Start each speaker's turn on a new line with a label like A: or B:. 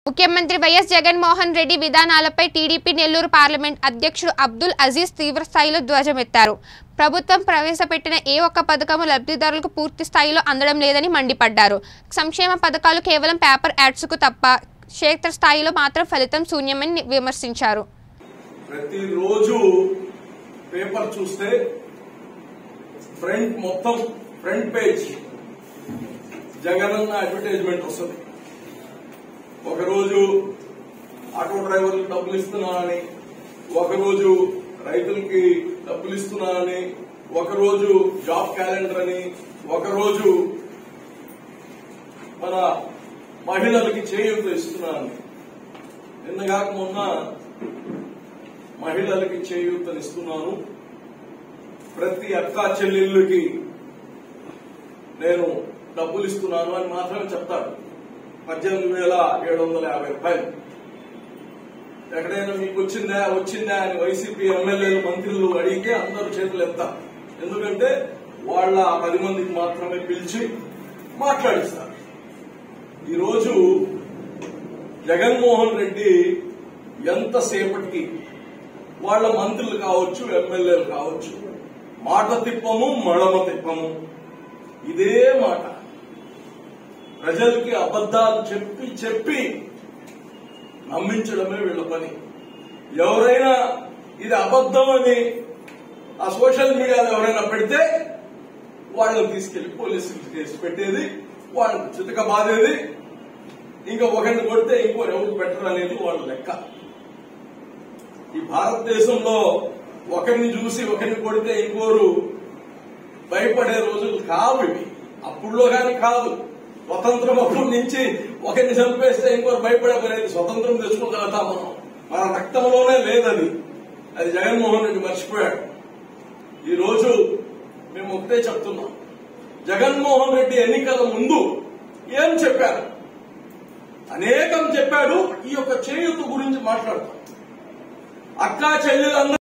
A: ముఖ్యమంత్రి వైఎస్ జగన్మోహన్ రెడ్డి విధానాలపై TDP Nellore parliament అధ్యక్షుడు అబ్దుల్ అజీజ్ తీవ్రస్థాయిలో ధ్వజమెత్తారు ప్రభుత్వం ప్రవేశపెట్టిన ఏ ఒక్క పథకము లబ్ధిదారులకు పూర్తి స్థాయిలో అందడం లేదని మండిపడ్డారు సంక్షేమ పథకాలు కేవలం పేపర్ యాడ్స్కు తప్ప క్షేత్రస్థాయిలో మాత్రం ఫలితం శూన్యమని విమర్శించారు
B: ప్రతిరోజు పేపర్ చూస్తే ఫ్రంట్ మొత్తం ఫ్రంట్ పేజ్ జగనన్న అడ్వర్టైజ్మెంట్ వస్తుంది ఒకరోజు ఆటో డ్రైవర్లకు డబ్బులు ఇస్తున్నానని ఒకరోజు రైతులకి డబ్బులు ఇస్తున్నానని ఒకరోజు జాబ్ క్యాలెండర్ అని ఒకరోజు మన మహిళలకి చేయూత ఇస్తున్నానని నిన్నగాక మొన్న మహిళలకి చేయూతనిస్తున్నాను ప్రతి అక్క చెల్లెళ్ళకి నేను డబ్బులు ఇస్తున్నాను అని మాత్రమే చెప్తాడు పద్దెనిమిది వేల ఏడు వందల యాభై రూపాయలు ఎక్కడైనా మీకు వచ్చిందా వచ్చిందా అని వైసీపీ ఎమ్మెల్యేలు మంత్రులు అడిగితే అందరూ చేతులు ఎత్తారు ఎందుకంటే వాళ్ళ ఆ పది మందికి మాత్రమే పిలిచి మాట్లాడిస్తారు ఈరోజు జగన్మోహన్ రెడ్డి ఎంతసేపటికి వాళ్ళ మంత్రులు కావచ్చు ఎమ్మెల్యేలు కావచ్చు మాట తిప్పము మడమ తిప్పము ఇదే మాట ప్రజలకి అబద్దాలు చెప్పి చెప్పి నమ్మించడమే వీళ్ళ పని ఎవరైనా ఇది అబద్ధం అని ఆ సోషల్ మీడియాలో ఎవరైనా పెడితే వాళ్ళని తీసుకెళ్లి పోలీసులు కేసు పెట్టేది వాళ్ళని చితక బాధేది ఇంకా ఒకరిని కొడితే ఇంకోరు ఎవరు పెట్టరు అనేది వాళ్ళ లెక్క ఈ భారతదేశంలో ఒకరిని చూసి ఒకరిని కొడితే ఇంకోరు భయపడే రోజులు కావు ఇవి అప్పుడులో కానీ కాదు స్వతంత్రం అప్పుడు నుంచి ఒకరిని చంపేస్తే ఇంకోరు భయపడే పనేది స్వతంత్రం తెచ్చుకోగలుగుతాం మనం మన రక్తంలోనే లేదది అది జగన్మోహన్ రెడ్డి మర్చిపోయాడు ఈ రోజు మేము ఒకటే చెప్తున్నాం జగన్మోహన్ రెడ్డి ఎన్నికల ముందు ఏం చెప్పారు అనేకం చెప్పాడు ఈ యొక్క చేయూత గురించి మాట్లాడతాం అక్కా చెల్లెలందరూ